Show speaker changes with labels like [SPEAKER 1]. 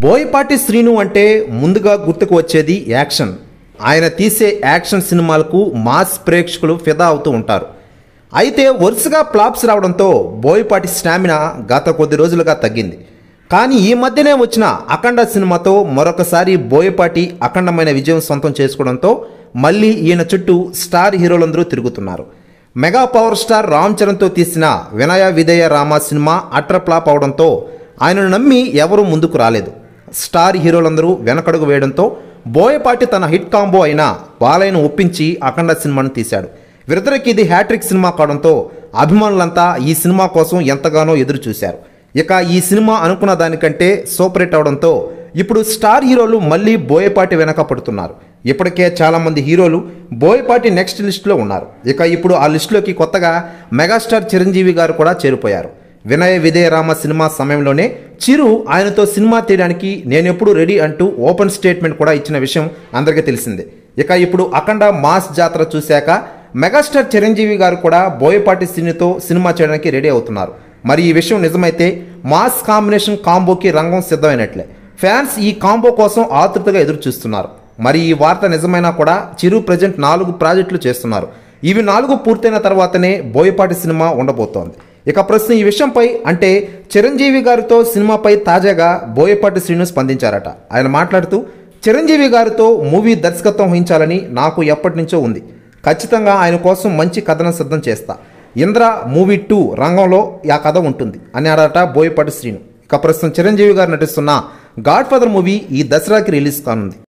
[SPEAKER 1] బోయపాటి శ్రీను అంటే ముందుగా గుర్తుకు వచ్చేది యాక్షన్ ఆయన తీసే యాక్షన్ సినిమాలకు మాస్ ప్రేక్షకులు ఫిదా అవుతూ ఉంటారు అయితే వరుసగా ఫ్లాప్స్ రావడంతో బోయపాటి స్టామినా గత కొద్ది రోజులుగా తగ్గింది కానీ ఈ మధ్యనే వచ్చిన అఖండ సినిమాతో మరొకసారి బోయపాటి అఖండమైన విజయం సొంతం చేసుకోవడంతో మళ్ళీ ఈయన చుట్టూ స్టార్ హీరోలందరూ తిరుగుతున్నారు మెగా పవర్ స్టార్ రామ్ చరణ్తో తీసిన వినయ విధేయ రామ సినిమా అట్ర ఫ్లాప్ అవడంతో ఆయనను నమ్మి ఎవరూ ముందుకు రాలేదు స్టార్ హీరోలందరూ వెనకడుగు వేయడంతో బోయపాటి తన హిట్ కాంబో అయిన బాలయ్యను ఒప్పించి అఖండ సినిమాను తీశాడు వీరిద్దరికి ఇది హ్యాట్రిక్ సినిమా కావడంతో అభిమానులంతా ఈ సినిమా కోసం ఎంతగానో ఎదురు చూశారు ఇక ఈ సినిమా అనుకున్న దానికంటే సూపర్ హిట్ అవడంతో ఇప్పుడు స్టార్ హీరోలు మళ్ళీ బోయపాటి వెనక పడుతున్నారు ఇప్పటికే చాలామంది హీరోలు బోయపాటి నెక్స్ట్ లిస్టులో ఉన్నారు ఇక ఇప్పుడు ఆ లిస్టులోకి కొత్తగా మెగాస్టార్ చిరంజీవి గారు కూడా చేరిపోయారు వినయ విధేయ రామ సినిమా సమయంలోనే చిరు ఆయనతో సినిమా తీయడానికి నేనెప్పుడు రెడీ అంటూ ఓపెన్ స్టేట్మెంట్ కూడా ఇచ్చిన విషయం అందరికీ తెలిసిందే ఇక ఇప్పుడు అఖండ మాస్ జాతర చూశాక మెగాస్టార్ చిరంజీవి గారు కూడా బోయపాటి సినితో సినిమా చేయడానికి రెడీ అవుతున్నారు మరి ఈ విషయం నిజమైతే మాస్ కాంబినేషన్ కాంబోకి రంగం సిద్ధమైనట్లే ఫ్యాన్స్ ఈ కాంబో కోసం ఆతృతగా ఎదురు చూస్తున్నారు మరి ఈ వార్త నిజమైనా కూడా చిరు ప్రజెంట్ నాలుగు ప్రాజెక్టులు చేస్తున్నారు ఇవి నాలుగు పూర్తయిన తర్వాతనే బోయపాటి సినిమా ఉండబోతోంది ఇక ప్రస్తుతం ఈ విషయంపై అంటే చిరంజీవి గారితో సినిమాపై తాజాగా బోయపాటి శ్రీను స్పందించారట ఆయన మాట్లాడుతూ చిరంజీవి గారితో మూవీ దర్శకత్వం వహించాలని నాకు ఎప్పటి నుంచో ఉంది ఖచ్చితంగా ఆయన కోసం మంచి కథనం సిద్ధం చేస్తా ఇంద్ర మూవీ టూ రంగంలో ఆ కథ ఉంటుంది అని అడట బోయపాటి శ్రీను ఇక ప్రస్తుతం చిరంజీవి గారు నటిస్తున్న గాడ్ ఫాదర్ మూవీ ఈ దసరాకి రిలీజ్ కానుంది